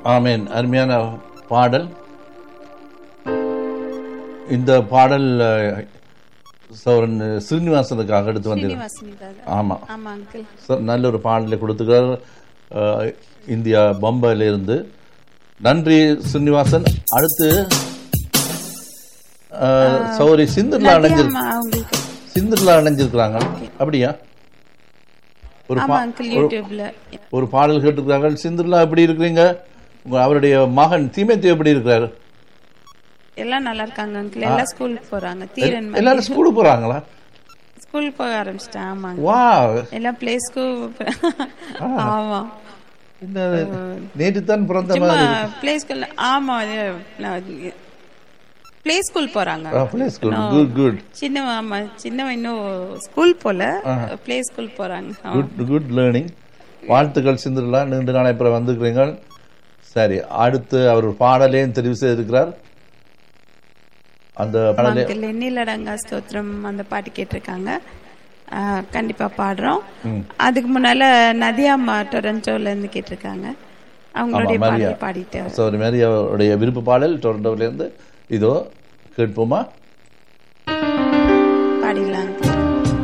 ஆமேன் அருமையான பாடல் இந்த பாடல் அஹ், சௌரன் ஸ்ரீனிவாசனுக்காக எடுத்து வந்தது ஸ்ரீனிவாசனுக்காக ஆமா ஆமா அங்கிள் ச- நல்ல ஒரு பாடலை கொடுத்துக்கிறார் அஹ், இந்தியா பம்பாயில இருந்து நன்றி ஸ்ரீனிவாசன் அடுத்து அஹ், சௌரி சிந்தர்லா அடைஞ்சிரு ஆமா அவங்களுக்கு சிந்தர்லா அடைஞ்சிருக்கிறாங்க அப்படியா ஒரு ஆமா பா- அங்கிள் யூடியூப்ல ஒரு பாடல் கேட்டுக்கிறாங்க சிந்தர்லா எப்படி இருக்கிறீங்க உங்க அவருடைய மகன் தீமேத்தி எப்படி இருக்கிறாரு எல்லாம் நல்லா இருக்காங்க அங்கிள் எல்லாம் ஸ்கூலுக்கு போறாங்க தீரன் எல்லாரும் ஸ்கூலுக்கு போறாங்களா ஸ்கூல் போக ஆரம்பிச்சிட்டேன் ஆமாங்க வா எல்லாம் பிளே ஸ்கூல் ஆமா என்ன நேற்று தான் பிறந்த சும்மா மாதிரி பிளே ஸ்கூல் ஆமா பிளே ஸ்கூல் போறாங்க பிளே ஸ்கூல் குட் குட் சின்னவன் ஆமா சின்னவன் இன்னும் ஸ்கூல் போல பிளே ஸ்கூல் போறாங்க ஆமா. குட் குட் லேர்னிங் வாழ்த்துக்கள் சிந்தர்லா நீண்ட நாளை அப்புறம் வந்துக்கிறீங்க சரி அடுத்து அவர் ஒரு பாடலையும் தெரிவு செய்திருக்கிறார் அந்த பாடலை அங்கிள் எண்ணிலடங்கா ஸ்தோத்திரம் அந்த பாட்டு கேட்டிருக்காங்க ஆ, கண்டிப்பா பாடுறோம் அதுக்கு முன்னால நதியாம்மா டொரண்டோல இருந்து கேட்டிருக்காங்க அவங்களுடைய ஆமா, மரியா. பாடல் பாடிட்டு சௌரி மேரி அவருடைய விருப்ப பாடல் டொரண்டோவிலேருந்து இதோ கேட்போமா பாடிடலாங்க